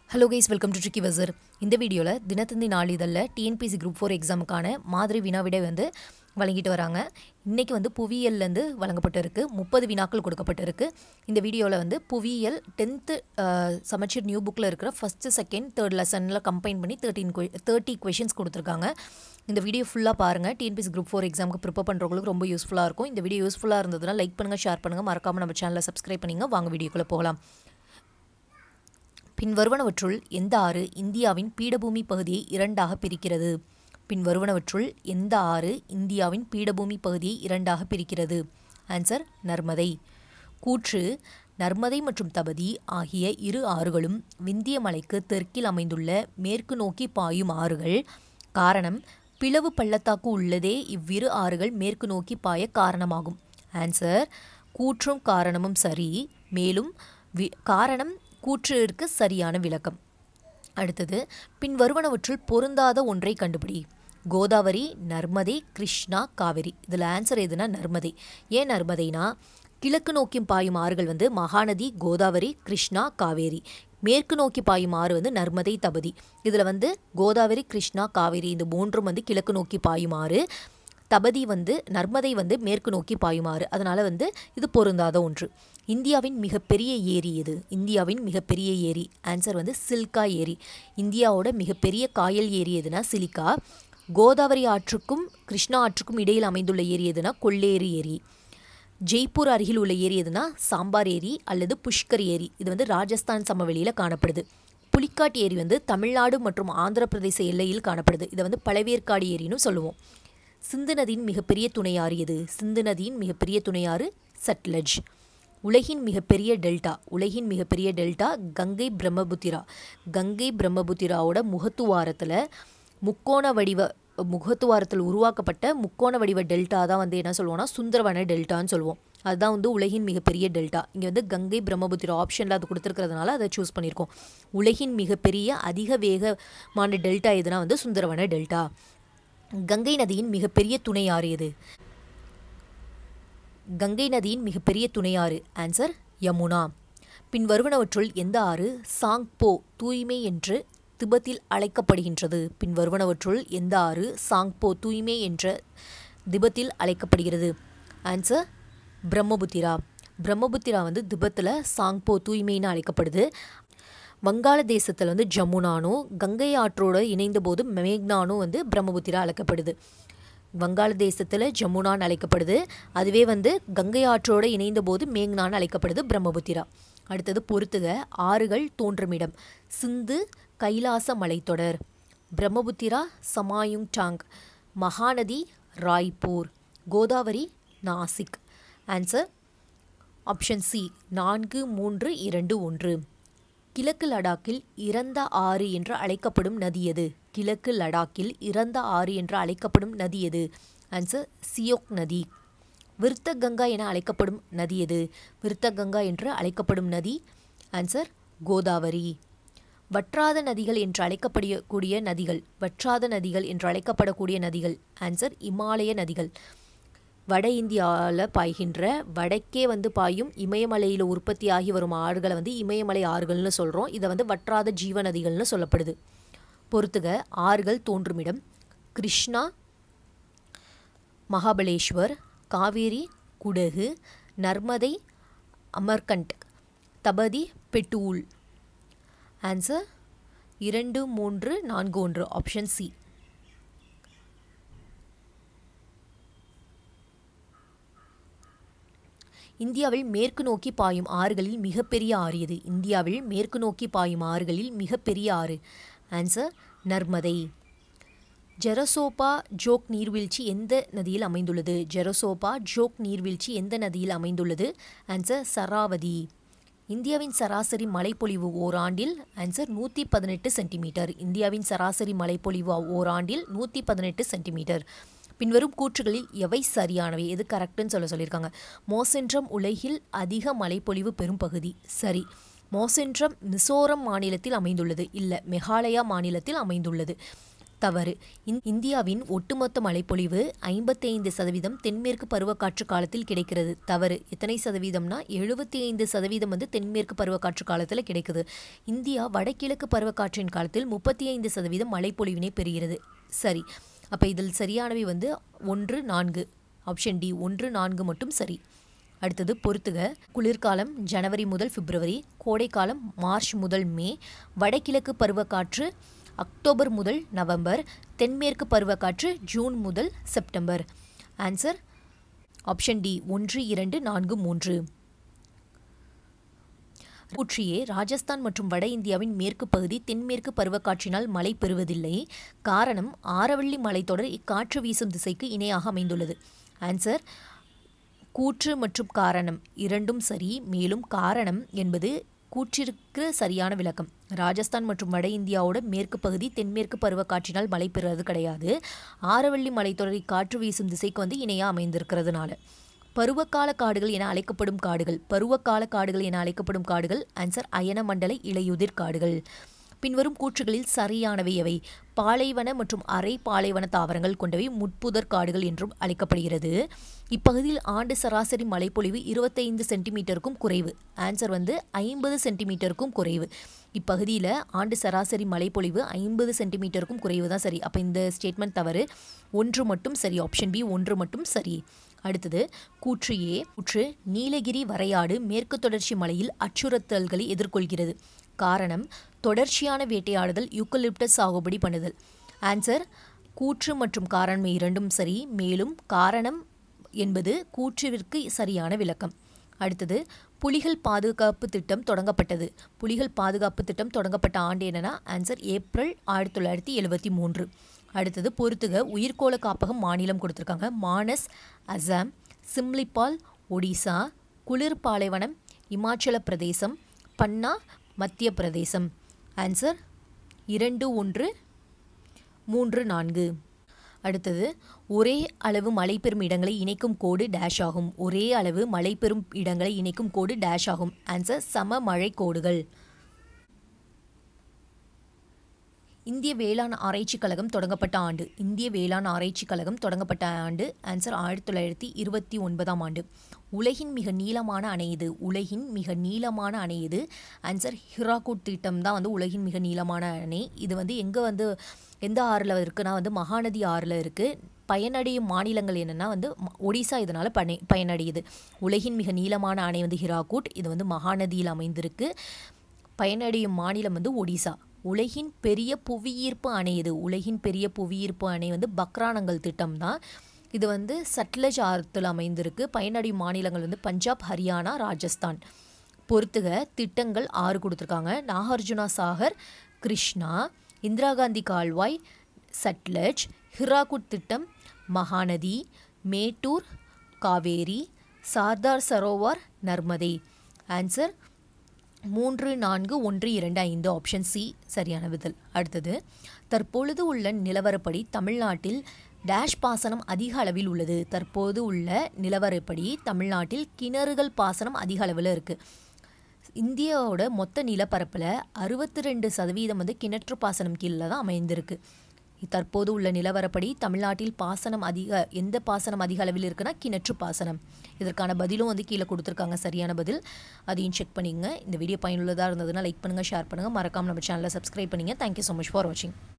hello guys welcome to tricky வசர் இந்த வீடியோவில் தினத்தந்தி நாளிதழில் டிஎன்பிசி குரூப் ஃபோர் எக்ஸாமுக்கான மாதிரி வினா விடை வந்து வழங்கிட்டு வராங்க இன்றைக்கி வந்து புவியியல்லேருந்து வழங்கப்பட்டிருக்கு முப்பது வினாக்கள் கொடுக்கப்பட்டிருக்கு இந்த வீடியோவில் வந்து புவியியல் டென்த்து சமச்சீர் நியூ புக்கில் இருக்கிற ஃபஸ்ட்டு செகண்ட் தேர்ட் லெசனில் கம்பைன் பண்ணி தேர்ட்டின் தேர்ட்டி கொஷின்ஸ் கொடுத்துருக்காங்க இந்த வீடியோ ஃபுல்லாக பாருங்கள் டிஎன்பிசி குரூப் ஃபோர் எக்ஸாமுக்கு ப்ரிப்பேர் பண்ணுறவங்களுக்கு ரொம்ப யூஸ்ஃபுல்லாக இருக்கும் இந்த வீடியோ யூஸ்ஃபுல்லாக இருந்ததுன்னா லைக் பண்ணுங்கள் ஷேர் பண்ணுங்கள் மறக்காமல் நம்ம சேனலை சப்ஸ்கிரைப் பண்ணிங்க வாங்க வீடியோக்குள்ளே போகலாம் பின்வருவனவற்றுள் எந்த ஆறு இந்தியாவின் பீடபூமி பகுதியை இரண்டாக பிரிக்கிறது பின்வருவனவற்றுள் எந்த ஆறு இந்தியாவின் பீடபூமி பகுதியை இரண்டாக பிரிக்கிறது ஆன்சர் நர்மதை கூற்று நர்மதை மற்றும் தபதி ஆகிய இரு ஆறுகளும் விந்திய மலைக்கு தெற்கில் அமைந்துள்ள மேற்கு நோக்கி பாயும் ஆறுகள் காரணம் பிளவு பள்ளத்தாக்கு உள்ளதே இவ்விரு ஆறுகள் மேற்கு நோக்கி பாய காரணமாகும் ஆன்சர் கூற்றும் காரணமும் சரி மேலும் வி காரணம் கூற்றிற்கு சரியான விளக்கம் அடுத்தது பின் வருவனவற்றுள் பொருந்தாத ஒன்றை கண்டுபிடி கோதாவரி நர்மதை கிருஷ்ணா காவிரி இதில் ஆன்சர் எதுனா நர்மதை ஏன் நர்மதைனா கிழக்கு நோக்கி பாயும் ஆறுகள் வந்து மகாநதி கோதாவரி கிருஷ்ணா காவேரி மேற்கு நோக்கி பாயும் ஆறு வந்து நர்மதை தபதி இதில் வந்து கோதாவரி கிருஷ்ணா காவேரி இந்த மூன்றும் வந்து கிழக்கு நோக்கி பாயும் ஆறு தபதி வந்து நர்மதை வந்து மேற்கு நோக்கி பாயுமாறு அதனால் வந்து இது பொருந்தாத ஒன்று இந்தியாவின் மிகப்பெரிய ஏரி எது இந்தியாவின் மிகப்பெரிய ஏரி ஆன்சர் வந்து சில்கா ஏரி இந்தியாவோட மிகப்பெரிய காயல் ஏரி எதுனா சிலிக்கா கோதாவரி ஆற்றுக்கும் கிருஷ்ணா ஆற்றுக்கும் இடையில் அமைந்துள்ள ஏரி எதுனா கொள்ளேரி ஏரி ஜெய்ப்பூர் அருகில் உள்ள ஏரி எதுனா சாம்பார் ஏரி அல்லது புஷ்கர் ஏரி இது வந்து ராஜஸ்தான் சமவெளியில் காணப்படுது புலிக்காட் ஏரி வந்து தமிழ்நாடு மற்றும் ஆந்திர பிரதேச எல்லையில் காணப்படுது இதை வந்து பழவேற்காடு ஏரின்னு சொல்லுவோம் சிந்து நதியின் மிகப்பெரிய துணையாறு எது சிந்து நதியின் மிகப்பெரிய துணையாறு சட்லஜ் உலகின் மிகப்பெரிய டெல்டா உலகின் மிகப்பெரிய டெல்டா கங்கை பிரம்மபுத்திரா கங்கை பிரம்மபுத்திராவோட முகத்துவாரத்தில் முக்கோண வடிவ முகத்துவாரத்தில் உருவாக்கப்பட்ட முக்கோண வடிவ டெல்டா தான் வந்து என்ன சொல்லுவோம்னா சுந்தரவன டெல்டான்னு சொல்லுவோம் அதுதான் வந்து உலகின் மிகப்பெரிய டெல்டா இங்கே வந்து கங்கை பிரம்மபுத்திரா ஆப்ஷனில் அது கொடுத்துருக்கிறதுனால அதை சூஸ் பண்ணியிருக்கோம் உலகின் மிகப்பெரிய அதிக வேகமான டெல்டா எதுனா வந்து சுந்தரவன டெல்டா கங்கை நதியின் மிகப்பெரிய துணையாறு எது கங்கை நதியின் மிகப்பெரிய துணையாறு ஆன்சர் யமுனா பின் வருவனவற்றுள் எந்த ஆறு சாங்போ தூய்மை என்று திபத்தில் அழைக்கப்படுகின்றது பின் வருவனவற்றுள் எந்த ஆறு சாங்போ தூய்மை என்ற திபத்தில் அழைக்கப்படுகிறது ஆன்சர் பிரம்மபுத்திரா பிரம்மபுத்திரா வந்து திபத்தில் சாங்போ தூய்மைன்னு அழைக்கப்படுது வங்காள தேசத்தில் வந்து ஜமுனானும் கங்கை ஆற்றோடு இணைந்த போது மேக்னானும் வந்து பிரம்மபுத்திரா அழைக்கப்படுது வங்காள தேசத்தில் ஜமுனான் அழைக்கப்படுது அதுவே வந்து கங்கை ஆற்றோடு இணைந்த போது மேக்னான் அழைக்கப்படுது பிரம்மபுத்திரா அடுத்தது பொறுத்துக ஆறுகள் தோன்றுமிடம் சிந்து கைலாச மலைத்தொடர் Brahmaputra Chemayungdung Mahanadi Raipur Godavari Nashik answer option C நான்கு மூன்று இரண்டு ஒன்று கிழக்கு லடாக்கில் இறந்த ஆறு என்று அழைக்கப்படும் நதி எது கிழக்கு லடாக்கில் இறந்த ஆறு என்று அழைக்கப்படும் நதி எது ஆன்சர் சியோக் நதி விருத்த கங்கா என அழைக்கப்படும் நதி எது விருத்த கங்கா என்று அழைக்கப்படும் நதி ஆன்சர் கோதாவரி வற்றாத நதிகள் என்று அழைக்கப்படக்கூடிய நதிகள் வற்றாத நதிகள் என்று அழைக்கப்படக்கூடிய நதிகள் ஆன்சர் இமாலய நதிகள் வட இந்தியாவில் பாய்கின்ற வடக்கே வந்து பாயும் இமயமலையில் உற்பத்தி ஆகி வரும் ஆறுகளை வந்து இமயமலை ஆறுகள்னு சொல்கிறோம் இதை வந்து வற்றாத ஜீவ நதிகள்னு சொல்லப்படுது பொறுத்துக ஆறுகள் தோன்றுமிடம் கிருஷ்ணா மகாபலேஸ்வர் காவேரி குடகு நர்மதை அமர்கண்ட் தபதி பெட்டூல் ஆன்சர் இரண்டு மூன்று நான்கு ஒன்று ஆப்ஷன் சி இந்தியாவில் மேற்கு நோக்கி பாயும் ஆறுகளில் மிகப்பெரிய ஆறு எது இந்தியாவில் மேற்கு நோக்கி பாயும் ஆறுகளில் மிகப்பெரிய ஆறு ஆன்சர் நர்மதை ஜெரசோபா ஜோக் நீர்வீழ்ச்சி எந்த நதியில் அமைந்துள்ளது ஜெரசோபா ஜோக் நீர்வீழ்ச்சி எந்த நதியில் அமைந்துள்ளது ஆன்சர் சராவதி இந்தியாவின் சராசரி மழைப்பொழிவு ஓராண்டில் ஆன்சர் நூற்றி பதினெட்டு சென்டிமீட்டர் இந்தியாவின் சராசரி மழைப்பொழிவு ஓராண்டில் நூற்றி பதினெட்டு சென்டிமீட்டர் பின்வரும் கூற்றுகளில் எவை சரியானவை எது கரெக்டுன்னு சொல்ல சொல்லியிருக்காங்க மோசென்றம் உலகில் அதிக மழைப்பொழிவு பெறும் பகுதி சரி மோசென்றம் மிசோரம் மாநிலத்தில் அமைந்துள்ளது இல்லை மெகாலயா மாநிலத்தில் அமைந்துள்ளது தவறு இந்- இந்தியாவின் ஒட்டுமொத்த மழைப்பொழிவு ஐம்பத்தைந்து சதவீதம் தென்மேற்கு பருவக்காற்று காலத்தில் கிடைக்கிறது தவறு எத்தனை சதவீதம்னா எழுபத்தி ஐந்து சதவீதம் வந்து தென்மேற்கு பருவக்காற்று காலத்தில் கிடைக்குது இந்தியா வடகிழக்கு பருவக்காற்றின் காலத்தில் முப்பத்தி ஐந்து சதவீதம் மழைப்பொழிவினை பெறுகிறது சரி அப்போ இதில் சரியானவை வந்து ஒன்று நான்கு ஆப்ஷன் டி ஒன்று நான்கு மட்டும் சரி அடுத்தது பொறுத்துக குளிர்காலம் ஜனவரி முதல் பிப்ரவரி கோடைக்காலம் மார்ச் முதல் மே வடகிழக்கு பருவக்காற்று அக்டோபர் முதல் நவம்பர் தென்மேற்கு பருவக்காற்று ஜூன் முதல் செப்டம்பர் ஆன்சர் ஆப்ஷன் டி ஒன்று இரண்டு நான்கு மூன்று ஊற்றியே ராஜஸ்தான் மற்றும் வட இந்தியாவின் மேற்கு பகுதி தென்மேற்கு பருவக்காற்றினால் மழை பெறுவதில்லை காரணம் ஆரவள்ளி மலைத்தொடர் இக்காற்று வீசும் திசைக்கு இணையாக அமைந்துள்ளது ஆன்சர் கூற்று மற்றும் காரணம் இரண்டும் சரி மேலும் காரணம் என்பது கூற்றிற்கு சரியான விளக்கம் ராஜஸ்தான் மற்றும் வட இந்தியாவோட மேற்கு பகுதி தென்மேற்கு பருவக்காற்றினால் மழை பெறுவது கிடையாது ஆரவள்ளி மலைத்தொடர் இக்காற்று வீசும் திசைக்கு வந்து இணையாக அமைந்திருக்கிறதுனால பருவகால காடுகள் என அழைக்கப்படும் காடுகள் பருவகால காடுகள் என அழைக்கப்படும் காடுகள் ஆன்சர் அயன மண்டல இலையுதிர் காடுகள் பின்வரும் கூற்றுகளில் சரியானவை எவை பாலைவன மற்றும் அரை பாலைவன தாவரங்கள் கொண்டவை முட்புதர் காடுகள் என்றும் அழைக்கப்படுகிறது இப்பகுதியில் ஆண்டு சராசரி மழைப்பொழிவு இருபத்தைந்து சென்டிமீட்டருக்கும் குறைவு ஆன்சர் வந்து ஐம்பது சென்டிமீட்டருக்கும் குறைவு இப்பகுதியில் ஆண்டு சராசரி மழைப்பொழிவு ஐம்பது சென்டிமீட்டருக்கும் குறைவு தான் சரி அப்போ இந்த ஸ்டேட்மெண்ட் தவறு ஒன்று மட்டும் சரி ஆப்ஷன் பி ஒன்று மட்டும் சரி அடுத்தது கூற்று ஏ கூற்று நீலகிரி வரையாடு மேற்கு தொடர்ச்சி மலையில் அச்சுறுத்தல்களை எதிர்கொள்கிறது காரணம் தொடர்ச்சியான வேட்டையாடுதல் யூக்கலிப்டஸ் சாகுபடி பண்ணுதல் ஆன்சர் கூற்று மற்றும் காரணம் இரண்டும் சரி மேலும் காரணம் என்பது கூற்றுவிற்கு சரியான விளக்கம் அடுத்தது புலிகள் பாதுகாப்பு திட்டம் தொடங்கப்பட்டது புலிகள் பாதுகாப்பு திட்டம் தொடங்கப்பட்ட ஆண்டு என்னன்னா ஆன்சர் ஏப்ரல் ஆயிரத்தி தொள்ளாயிரத்தி எழுபத்தி மூன்று அடுத்தது பொறுத்துக உயிர்கோள காப்பகம் மாநிலம் கொடுத்துருக்காங்க மானஸ் அசாம் சிம்லிபால் ஒடிசா குளிர் பாலைவனம் இமாச்சல பிரதேசம் பன்னா மத்திய பிரதேசம் ஆன்சர் இரண்டு ஒன்று மூன்று நான்கு அடுத்தது ஒரே அளவு மழை பெறும் இடங்களை இணைக்கும் கோடு டேஷ் ஆகும் ஒரே அளவு மழை பெறும் இடங்களை இணைக்கும் கோடு டேஷ் ஆகும் ஆன்சர் சம மழை கோடுகள் இந்திய வேளாண் ஆராய்ச்சிக் கழகம் தொடங்கப்பட்ட ஆண்டு இந்திய வேளாண் ஆராய்ச்சிக் கழகம் தொடங்கப்பட்ட ஆண்டு ஆன்சர் ஆயிரத்தி தொள்ளாயிரத்தி இருபத்தி ஒன்பதாம் ஆண்டு உலகின் மிக நீளமான அணை இது உலகின் மிக நீளமான அணை இது ஆன்சர் ஹிராகுட் திட்டம் தான் வந்து உலகின் மிக நீளமான அணை இது வந்து எங்கே வந்து எந்த ஆறில் இருக்குன்னா வந்து மகாநதி ஆறில் இருக்குது பயனடையும் மாநிலங்கள் என்னென்னா வந்து ம- ஒடிசா இதனால் பனை பயனடையுது உலகின் மிக நீளமான அணை வந்து ஹிராகுட் இது வந்து மகாநதியில் அமைந்திருக்கு பயனடையும் மாநிலம் வந்து ஒடிசா உலகின் பெரிய புவியீர்ப்பு அணை இது உலகின் பெரிய புவியீர்ப்பு அணை வந்து பக்ரானங்கல் திட்டம் தான் இது வந்து சட்லஜ் ஆற்றில் அமைந்திருக்கு பயனடையும் மாநிலங்கள் வந்து பஞ்சாப் ஹரியானா ராஜஸ்தான் பொறுத்துக திட்டங்கள் ஆறு கொடுத்துருக்காங்க நாகார்ஜுனா சாகர் கிருஷ்ணா இந்திரா காந்தி கால்வாய் சட்லஜ் ஹிராகுட் திட்டம் மகாநதி மேட்டூர் காவேரி சார்தார் சரோவர் நர்மதை ஆன்சர் மூன்று நான்கு ஒன்று இரண்டு ஐந்து ஆப்ஷன் சி சரியான விதல் அடுத்தது தற்பொழுது உள்ள நிலவரப்படி தமிழ்நாட்டில் டேஷ் பாசனம் அதிக அளவில் உள்ளது தற்போது உள்ள நிலவரப்படி தமிழ்நாட்டில் கிணறுகள் பாசனம் அதிக அளவில் இருக்குது இந்தியாவோட மொத்த நிலப்பரப்பில் அறுபத்தி ரெண்டு சதவீதம் வந்து கிணற்று பாசனம் கீழே தான் அமைந்திருக்கு தற்போது உள்ள நிலவரப்படி தமிழ்நாட்டில் பாசனம் அதிக எந்த பாசனம் அதிக அளவில் இருக்குன்னா கிணற்று பாசனம் இதற்கான பதிலும் வந்து கீழே கொடுத்துருக்காங்க சரியான பதில் அதையும் செக் பண்ணிங்க இந்த வீடியோ பயனுள்ளதாக இருந்ததுன்னா லைக் பண்ணுங்கள் ஷேர் பண்ணுங்கள் மறக்காமல் நம்ம சேனலை சப்ஸ்கிரைப் பண்ணுங்கள் தேங்க்யூ ஸோ மச் ஃபார் வாட்சிங்